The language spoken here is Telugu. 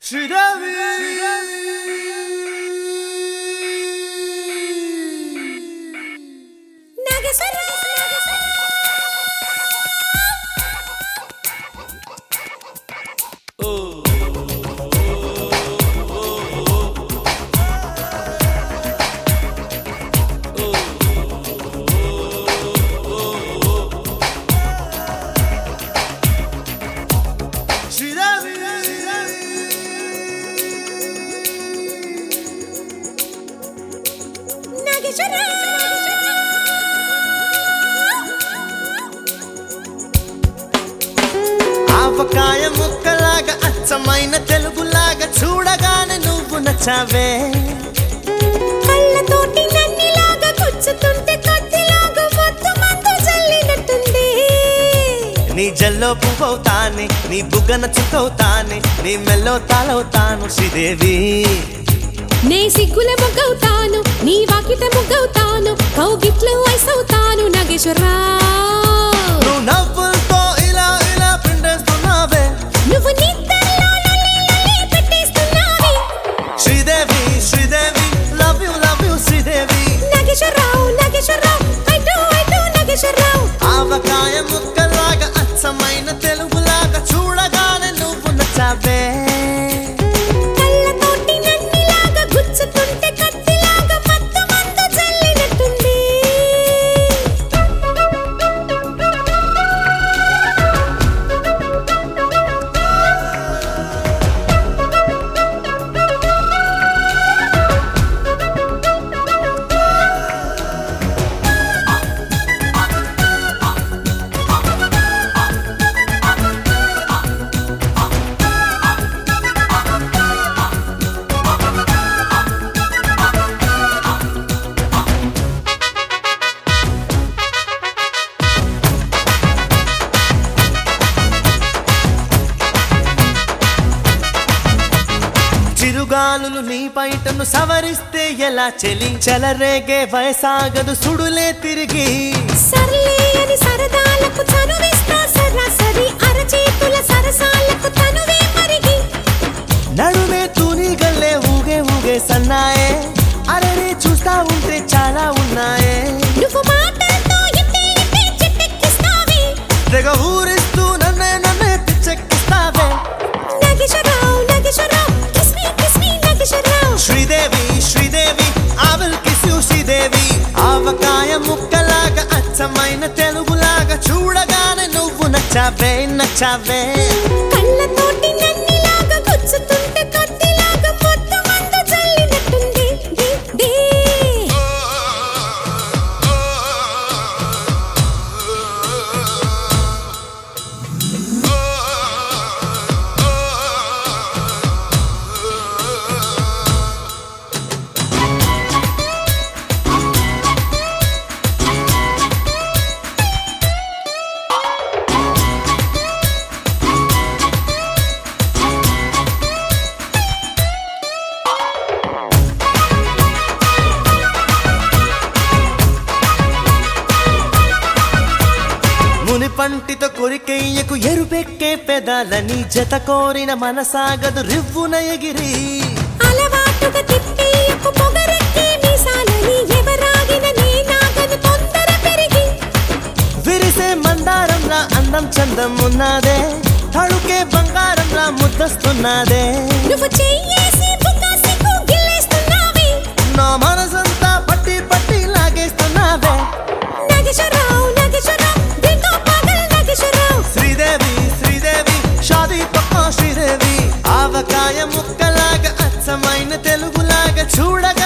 శ్రీదేవి శ్రీదేవి ఆవకాయ ముక్కలాగా అచ్చమైన తెలుగులాగా చూడగానే నువ్వు నచ్చావే కళ్ళతోటి నన్నిలాగా గుచ్చుతుంటే కత్తిలాగా మొత్తం అంతా చల్లినట్టుంది నీ జల్లో పువ్వుతానే నీ బుగ్గన చుక్కవుతానే నీ మెల్లో తాళవుతాను శ్రీదేవి నే సిగ్గుల మొగ్గవుతాను నీ వాకిట ముగ్గవుతాను కౌగిట్లో ఐసవుతాను నాగేశ్వరరావు నువ్వు నవ్వులతో ఇలా ఇలా పిండేస్తున్నావే నువ్వు నిద్రలో లొల్లి లొల్లి పెట్టేస్తున్నావే Sridevi Sridevi love you love you Sridevi Nageswararao Nageswararao I too I too Nageswararao avakaya ముక్కలాగా అచ్చమైన తెలుగులాగా చూడగానే నువ్వు నచ్చావే కళ్ళతోటి నన్నిలాగా గుచ్చుతుంటే కత్తిలాగా మొత్తం అంతా చల్లినట్టుంది చిరుగాలులు నీ పైటను సవరిస్తే ఎలా చెలి చెలరేగే వయసాగదు సుడులే తిరిగి సర్లే అని సరదాలకు చనువిస్తా సరాసరి అరచేతుల సరసాలకు తనువే మరిగి నడుమే తూనిగల్లే ఊగే ఊగే సన్నాయే అరరే చూస్తా ఉంటే చాలా ఉన్నాయే నువ్వు మాటలతో ఇంటే ఇంటే చిట్టెక్కిస్తావే తెగ ఊరిస్తూ నన్నే నన్నే పిచ్చెక్కిస్తావే Nageswararao Nageswararao kiss me kiss me Nageswararao Sridevi Sridevi I will kiss you Sridevi avakaya ముక్కలాగా అచ్చమైన తెలుగులాగా చూడగానే నువ్వు నచ్చావే నచ్చావే కళ్ళతోటి నన్నిలాగా గుచ్చుతుంటే కత్తిలాగా మొత్తం అంతా చల్లినట్టుంది దే దే మునిపంటితో కొరికెయ్యకు ఎరుపెక్కే పెదాలని జత కోరిన మనసాగదు రివ్వున ఎగిరి అలవాటుగా తిప్పేయకు పొగరెక్కే మీసాలని ఎవరాగిన నేనాగను తొందర పెరిగి విరిసే మందారంలా అందం చందం ఉన్నదే తడుకే బంగారంలా ముద్దస్తున్నదే నువ్వు చెయ్యేసి బుక్కాసికు గిల్లేస్తున్నావే నా మనసంతా పట్టి పట్టి లాగేస్తున్నావే నాగేశ్వరరావు నాగేశ్వరరావు దింగో పాగల్ నాగేశ్వరరావు శ్రీదేవి శ్రీదేవి షాదీ పక్క శ్రీదేవి ఆవకాయ ముక్కలాగా అచ్చమైన తెలుగులాగా చూడగా